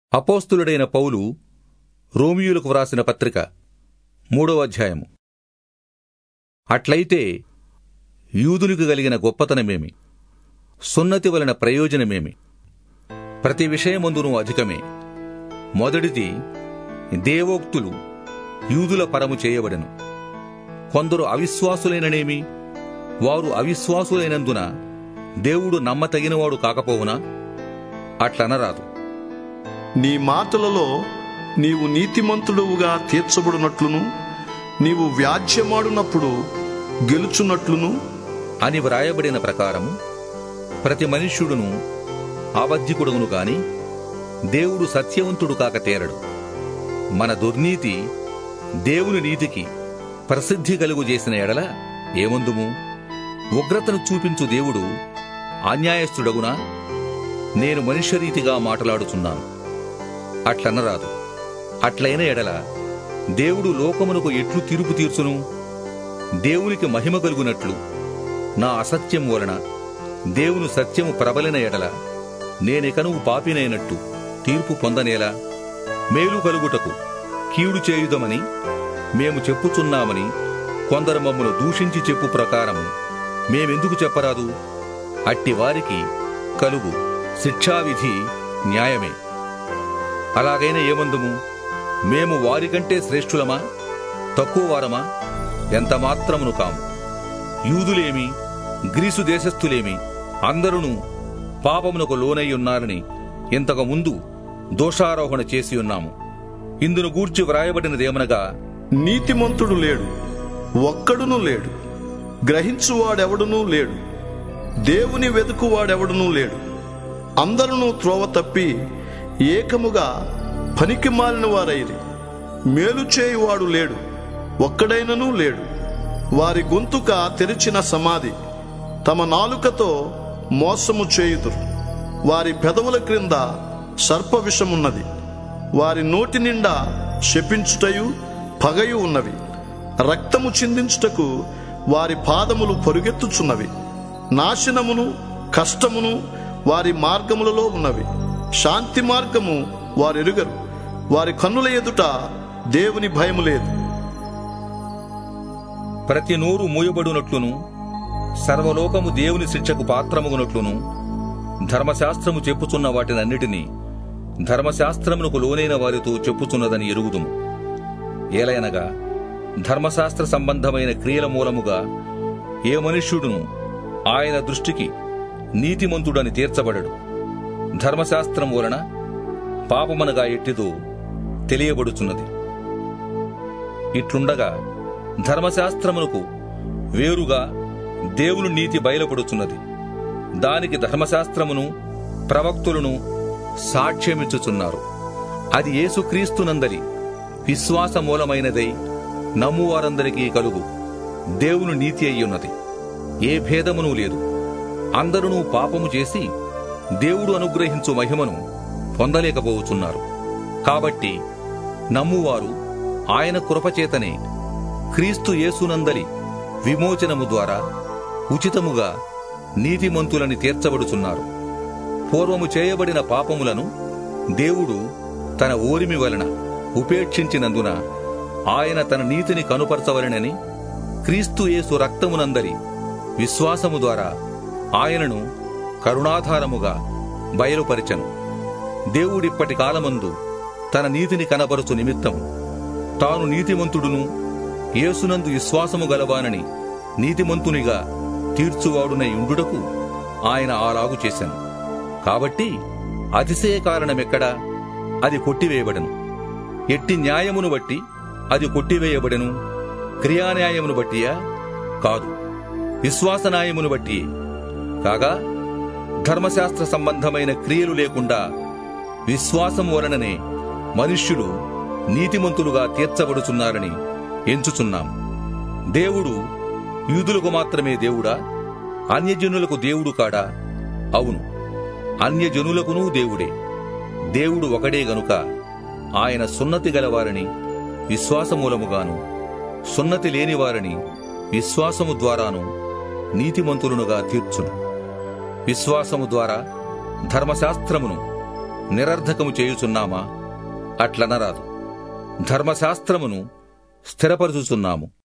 అపోస్తులుడైన పౌలు రోమియులకు వ్రాసిన పత్రిక మూడవ అధ్యాయము అట్లయితే యూదునికి కలిగిన గొప్పతనమేమి సున్నతి వలన ప్రయోజనమేమి ప్రతి విషయమందును అధికమే మొదటిది దేవోక్తులు యూదుల పరము చేయబడెను కొందరు అవిశ్వాసులైననేమి వారు అవిశ్వాసులైనందున దేవుడు నమ్మతగినవాడు కాకపోవునా అట్లనరాదు నీ మాటలలో నీవు నీతిమంతుడువుగా తీర్చబడినట్లును నీవు వ్యాజ్యమాడునప్పుడు గెలుచున్నట్లును అని వ్రాయబడిన ప్రకారము ప్రతి మనుష్యుడును అబద్ధికుడును గాని దేవుడు సత్యవంతుడు కాక తేరడు మన దుర్నీతి దేవుని నీతికి ప్రసిద్ధి కలుగు చేసిన ఎడల ఏమందుము ఉగ్రతను చూపించు దేవుడు అన్యాయస్థుడగునా నేను మనుష్యరీతిగా మాట్లాడుచున్నాను అట్లనరాదు అట్లైన ఎడల దేవుడు లోకమునకు ఎట్లు తీర్పు తీర్చును దేవునికి మహిమ కలుగునట్లు నా అసత్యం వలన దేవుని సత్యము ప్రబలిన ఎడల నేనికను పాపినైనట్టు తీర్పు పొందనేలా మేలు కలుగుటకు కీడు చేయుదమని మేము చెప్పుచున్నామని కొందరు మమ్మను దూషించి చెప్పు ప్రకారం మేమెందుకు చెప్పరాదు అట్టి వారికి కలుగు శిక్షావిధి న్యాయమే అలాగైనా ఏమందుము మేము వారికంటే శ్రేష్ఠులమా తక్కువ వారమా ఎంత మాత్రమును కాము యూదులేమి గ్రీసు దేశస్థులేమి అందరూ పాపమునకు లోనై ఉన్నారని ఇంతకు ముందు దోషారోహణ చేసి ఉన్నాము ఇందును గూర్చి వ్రాయబడినదేమనగా నీతిమంతుడు లేడు ఒక్కడును లేడు గ్రహించువాడెవడునూ లేడు దేవుని వెతుకువాడెవడునూ లేడు అందరూ త్రోవ తప్పి ఏకముగా పనికి మాలిన వారైరి మేలు చేయువాడు లేడు ఒక్కడైనను లేడు వారి గొంతుక తెరిచిన సమాధి తమ నాలుకతో మోసము చేయుదురు వారి పెదవుల క్రింద సర్ప విషమున్నది వారి నోటి నిండా శపించుటయు పగయు ఉన్నవి రక్తము చిందించుటకు వారి పాదములు పరుగెత్తుచున్నవి నాశనమును కష్టమును వారి మార్గములలో ఉన్నవి శాంతి మార్గము వారెరుగరు వారి కన్నుల ఎదుట దేవుని భయము లేదు ప్రతి నోరు మూయబడునట్లును సర్వలోకము దేవుని శిక్షకు పాత్రమగునట్లును ధర్మశాస్త్రము చెప్పుచున్న వాటినన్నిటినీ ధర్మశాస్త్రమునకు లోనైన వారితో చెప్పుచున్నదని ఎరుగుదుము ఏలయనగా ధర్మశాస్త్ర సంబంధమైన క్రియల మూలముగా ఏ మనుష్యుడును ఆయన దృష్టికి నీతిమంతుడని తీర్చబడడు ధర్మశాస్త్రం వలన పాపమనగా ఎట్టిదో తెలియబడుచున్నది ఇట్లుండగా ధర్మశాస్త్రమునకు వేరుగా దేవుని నీతి బయలుపడుచున్నది దానికి ధర్మశాస్త్రమును ప్రవక్తులను సాక్ష్యమిచ్చుచున్నారు అది యేసుక్రీస్తునందలి విశ్వాస మూలమైనదై నమ్మువారందరికీ కలుగు దేవుని నీతి అయ్యున్నది ఏ భేదమును లేదు అందరూ పాపము చేసి దేవుడు అనుగ్రహించు మహిమను పొందలేకపోవచున్నారు కాబట్టి నమ్మువారు ఆయన కృపచేతనే క్రీస్తు యేసునందలి విమోచనము ద్వారా ఉచితముగా నీతిమంతులని తీర్చబడుచున్నారు పూర్వము చేయబడిన పాపములను దేవుడు తన ఓరిమి వలన ఉపేక్షించినందున ఆయన తన నీతిని కనుపరచవలనని క్రీస్తు యేసు రక్తమునందరి విశ్వాసము ద్వారా ఆయనను కరుణాధారముగా బయలుపరిచను దేవుడిప్పటి కాలమందు తన నీతిని కనబరుచు నిమిత్తము తాను నీతిమంతుడును యేసునందు విశ్వాసము గలవానని నీతిమంతునిగా తీర్చువాడునై ఉండుటకు ఆయన అలాగు చేశాను కాబట్టి అతిశయ కారణమెక్కడా అది కొట్టివేయబడను ఎట్టి న్యాయమును బట్టి అది కొట్టివేయబడెను క్రియాన్యాయమును బట్టియా కాదు విశ్వాస న్యాయమును బట్టి కాగా ధర్మశాస్త్ర సంబంధమైన క్రియలు లేకుండా విశ్వాసం వలననే మనుష్యులు నీతిమంతులుగా తీర్చబడుచున్నారని ఎంచుచున్నాం దేవుడు యూదులకు మాత్రమే దేవుడా అన్యజనులకు దేవుడు కాడా అవును అన్యజనులకునూ దేవుడే దేవుడు ఒకడే గనుక ఆయన సున్నతి గలవారని విశ్వాసమూలముగాను సున్నతి లేనివారని విశ్వాసము ద్వారాను నీతిమంతులనుగా తీర్చును విశ్వాసము ద్వారా ధర్మశాస్త్రమును నిరర్ధకము చేయుచున్నామా అట్లనరాదు ధర్మశాస్త్రమును స్థిరపరుచుచున్నాము